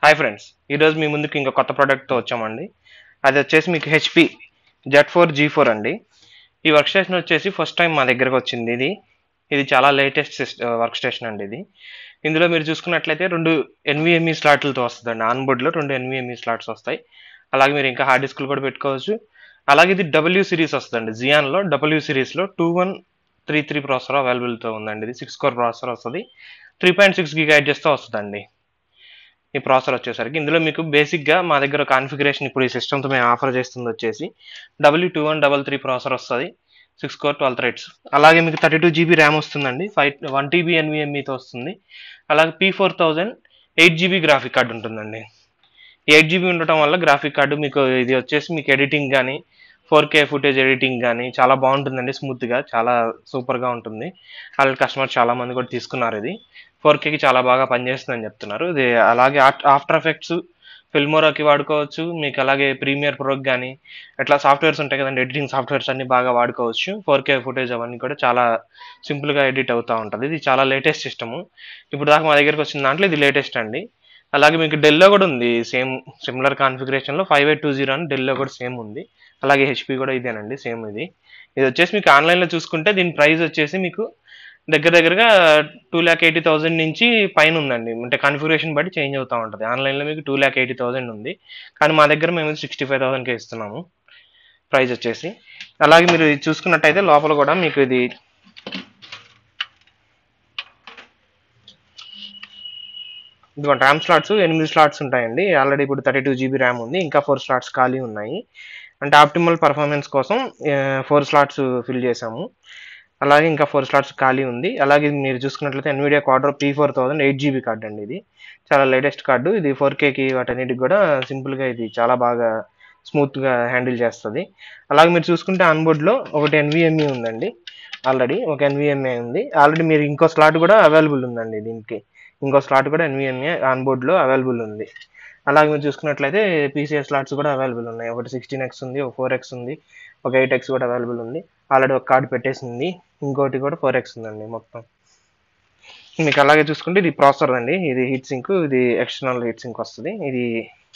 hi friends ఈరోజు మీ ముందుకు ఇంకా కొత్త ప్రోడక్ట్తో వచ్చామండి అది వచ్చేసి మీకు HP Z four G four అండి ఈ వర్క్ స్టేషన్ వచ్చేసి ఫస్ట్ టైం మా దగ్గరకు వచ్చింది ఇది ఇది చాలా లేటెస్ట్ వర్క్ స్టేషన్ అండి ఇది ఇందులో మీరు చూసుకున్నట్లయితే రెండు ఎన్విఎంఈ స్లాట్లతో వస్తుందండి ఆన్ బోర్డ్లో రెండు ఎన్విఎంఈ స్లాట్స్ వస్తాయి అలాగే మీరు ఇంకా హార్డ్ డిస్క్లు కూడా పెట్టుకోవచ్చు అలాగే ఇది డబ్ల్యూ సిరీస్ వస్తుందండి జియాన్లో డబ్ల్యూ సిరీస్లో two one three three processor అవైలబుల్తో ఉందండి ఇది సిక్స్ కోర్ ప్రాసెసర్ వస్తుంది త్రీ పాయింట్ సిక్స్ గిగా ఎడ్జెస్తో వస్తుందండి ఈ ప్రాసెసర్ వచ్చేసరికి ఇందులో మీకు బేసిక్గా మా దగ్గర కాన్ఫిగరేషన్ ఇప్పుడు ఈ సిస్టమ్తో మేము ఆఫర్ చేస్తుంది వచ్చేసి W two one double three processor వస్తుంది సిక్స్ కోర్ ట్వెల్వ్ థ్రెడ్స్ అలాగే మీకు థర్టీ టూ జీబీ ర్యామ్ వస్తుందండి ఫైవ్ వన్ టీబీ ఎన్విఎంఈతో వస్తుంది అలాగే P four thousand eight GB graphic card ఉంటుందండి ఎయిట్ జీబీ ఉండటం వల్ల గ్రాఫిక్ కార్డు మీకు ఇది వచ్చేసి మీకు ఎడిటింగ్ కానీ ఫోర్ కే ఫుటేజ్ ఎడిటింగ్ కానీ చాలా బాగుంటుందండి స్మూత్గా చాలా సూపర్గా ఉంటుంది అలాగే కస్టమర్ చాలా మంది కూడా తీసుకున్నారు ఇది ఫోర్ కేకి చాలా బాగా పనిచేస్తుందని చెప్తున్నారు ఇది అలాగే ఆఫ్టర్ ఎఫెక్ట్స్ ఫిల్మోరాకి వాడుకోవచ్చు మీకు అలాగే ప్రీమియర్ ప్రోకి కానీ అట్లా సాఫ్ట్వేర్స్ ఉంటాయి కదండి ఎడిటింగ్ సాఫ్ట్వేర్స్ అన్ని బాగా వాడుకోవచ్చు ఫోర్ కే ఫుటేజ్ అవన్నీ కూడా చాలా సింపుల్గా ఎడిట్ అవుతూ ఉంటుంది ఇది చాలా లేటెస్ట్ సిస్టము ఇప్పుడు దాకా మా దగ్గరికి వచ్చిన దాంట్లో ఇది లేటెస్ట్ అండి అలాగే మీకు డెల్లో కూడా ఉంది సేమ్ సిమిలర్ కాన్ఫిగరేషన్లో ఫైవ్ ఎయిట్ టూ జీరో అని డెల్లో కూడా సేమ్ ఉంది అలాగే హెచ్పి కూడా ఇదేనండి సేమ్ ఇది ఇది వచ్చేసి మీకు ఆన్లైన్లో చూసుకుంటే దీని ప్రైస్ వచ్చేసి మీకు దగ్గర దగ్గరగా టూ ల్యాక్ ఎయిటీ థౌసండ్ నుంచి పైన ఉందండి అంటే కాన్ఫిగరేషన్ బట్టి చేంజ్ అవుతూ ఉంటుంది ఆన్లైన్లో మీకు టూ ల్యాక్ ఎయిటీ థౌసండ్ ఉంది కానీ మా దగ్గర మేము సిక్స్టీ ఫైవ్ థౌసండ్కే ఇస్తున్నాము ప్రైస్ వచ్చేసి అలాగే మీరు ఇది చూసుకున్నట్టయితే లోపల కూడా మీకు ఇది ఇదిగోండి ర్యామ్ స్లాట్స్ ఎనిమిది స్లాట్స్ ఉంటాయండి ఆల్రెడీ ఇప్పుడు థర్టీ టూ జీబీ ర్యామ్ ఉంది ఇంకా ఫోర్ స్లాట్స్ ఖాళీ ఉన్నాయి అంటే ఆప్టిమల్ పర్ఫార్మెన్స్ కోసం ఫోర్ స్లాట్స్ ఫిల్ చేసాము అలాగే ఇంకా ఫోర్ స్లాట్స్ ఖాళీ ఉంది అలాగే మీరు చూసుకున్నట్లయితే Nvidia Quadro P four thousand eight GB card అండి ఇది చాలా లేటెస్ట్ కార్డు ఇది ఫోర్ కేకి వాటన్నిటికి కూడా సింపుల్గా ఇది చాలా బాగా స్మూత్గా హ్యాండిల్ చేస్తుంది అలాగే మీరు చూసుకుంటే ఆన్బోర్డ్లో ఒకటి ఎన్విఎంఈ ఉందండి ఆల్రెడీ ఒక ఎన్విఎంఏ ఉంది ఆల్రెడీ మీరు ఇంకో స్లాట్ కూడా అవైలబుల్ ఉందండి దీనికి ఇంకో స్లాట్ కూడా ఎన్విఎంఏ ఆన్బోర్డ్లో అవైలబుల్ ఉంది అలాగే మీరు చూసుకున్నట్లయితే పీసీఎస్ స్లాట్స్ కూడా అవైలబుల్ ఉన్నాయి ఒకటి సిక్స్టీన్ ఎక్స్ ఉంది ఒక ఫోర్ ఎక్స్ ఉంది ఒక ఎయిట్ ఎక్స్ కూడా అవైలబుల్ ఉంది ఆల్రెడీ ఒక కార్డు పెట్టేసింది ఇంకోటి కూడా ఫోర్ ఎక్స్ ఉందండి మొత్తం మీకు అలాగే చూసుకుంటే ఇది ప్రాసెసర్ అండి ఇది హీట్ సింక్ ఇది ఎక్స్టర్నల్ హీట్ సింక్ వస్తుంది ఇది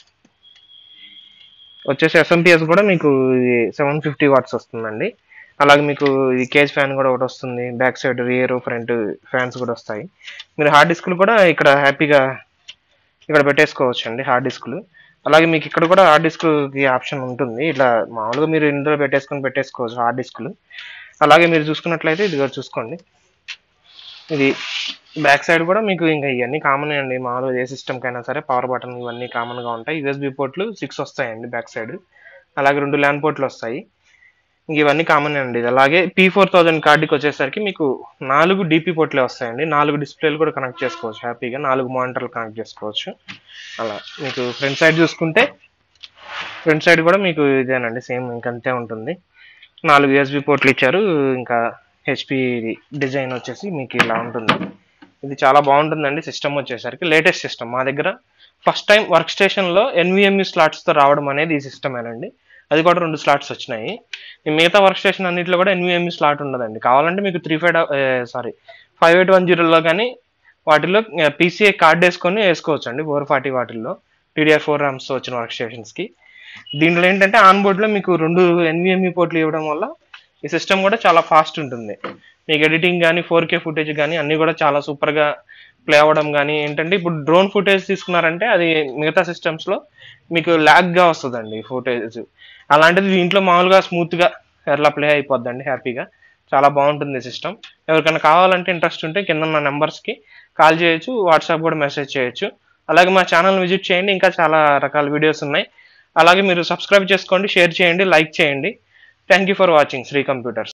వచ్చేసి ఎస్ఎంపిఎస్ కూడా మీకు ఇది సెవెన్ ఫిఫ్టీ వాట్స్ వస్తుందండి అలాగే మీకు ఇది కేజ్ ఫ్యాన్ కూడా ఒకటి వస్తుంది back side rear front fans కూడా వస్తాయి మీరు హార్డ్ డిస్క్లు కూడా ఇక్కడ హ్యాపీగా ఇక్కడ పెట్టేసుకోవచ్చు అండి హార్డ్ డిస్క్లు అలాగే మీకు ఇక్కడ కూడా హార్డ్ డిస్క్కి ఆప్షన్ ఉంటుంది ఇట్లా మామూలుగా మీరు ఇందులో పెట్టేసుకొని పెట్టేసుకోవచ్చు హార్డ్ డిస్క్లు అలాగే మీరు చూసుకున్నట్లయితే ఇది కూడా చూసుకోండి ఇది బ్యాక్ సైడ్ కూడా మీకు ఇంకా ఇవన్నీ కామన్ అండి మామూలుగా ఏ సిస్టమ్కైనా సరే పవర్ బటన్ ఇవన్నీ కామన్గా ఉంటాయి యూఎస్బి పోర్ట్లు సిక్స్ వస్తాయండి బ్యాక్ సైడ్ అలాగే రెండు ల్యాండ్ పోర్ట్లు వస్తాయి ఇంక ఇవన్నీ కామన్ అండి ఇది అలాగే పీ ఫోర్ థౌజండ్ కార్డుకి వచ్చేసరికి మీకు నాలుగు డీపీ పోర్ట్లే వస్తాయండి నాలుగు డిస్ప్లేలు కూడా కనెక్ట్ చేసుకోవచ్చు హ్యాపీగా నాలుగు మానిటర్లు కనెక్ట్ చేసుకోవచ్చు అలా మీకు ఫ్రంట్ సైడ్ చూసుకుంటే ఫ్రంట్ సైడ్ కూడా మీకు ఇదేనండి సేమ్ ఇంకంతే ఉంటుంది నాలుగు యూఎస్బి పోర్ట్లు ఇచ్చారు ఇంకా హెచ్పి డిజైన్ వచ్చేసి మీకు ఇలా ఉంటుంది ఇది చాలా బాగుంటుందండి సిస్టమ్ వచ్చేసరికి లేటెస్ట్ సిస్టమ్ మా దగ్గర ఫస్ట్ టైం వర్క్ స్టేషన్లో ఎన్విఎంఈ స్లాట్స్తో రావడం అనేది ఈ సిస్టమేనండి అది కూడా రెండు స్లాట్స్ వచ్చినాయి ఈ మిగతా వర్క్ స్టేషన్ అన్నింటిలో కూడా ఎన్విఎంఈ స్లాట్ ఉండదండి కావాలంటే మీకు three five sorry five eight one జీరోలో కానీ వాటిలో పీసీఏ కార్డ్ వేసుకొని వేసుకోవచ్చు అండి ఫోర్ ఫార్టీ వాటిల్లో టీడీఆర్ ఫోర్ ర్యామ్స్ వచ్చిన వర్క్ స్టేషన్స్కి దీంట్లో ఏంటంటే ఆన్ బోర్డ్లో మీకు రెండు ఎన్విఎంఈ పోర్ట్లు ఇవ్వడం వల్ల ఈ సిస్టమ్ కూడా చాలా ఫాస్ట్ ఉంటుంది మీకు ఎడిటింగ్ కానీ ఫోర్ కే ఫుటేజ్ కానీ అన్నీ కూడా చాలా సూపర్గా ప్లే అవ్వడం కానీ ఏంటంటే ఇప్పుడు డ్రోన్ ఫుటేజ్ తీసుకున్నారంటే అది మిగతా సిస్టమ్స్లో మీకు ల్యాగ్గా వస్తుందండి ఫుటేజ్ అలాంటిది దీంట్లో మామూలుగా స్మూత్గా ఎట్లా ప్లే అయిపోద్దండి హ్యాపీగా చాలా బాగుంటుంది సిస్టమ్ ఎవరికైనా కావాలంటే ఇంట్రెస్ట్ ఉంటే కింద ఉన్న నెంబర్స్కి కాల్ చేయొచ్చు వాట్సాప్ కూడా మెసేజ్ చేయొచ్చు అలాగే మా ఛానల్ విజిట్ చేయండి ఇంకా చాలా రకాల వీడియోస్ ఉన్నాయి అలాగే మీరు సబ్స్క్రైబ్ చేసుకోండి షేర్ చేయండి లైక్ చేయండి thank you for watching Shri computers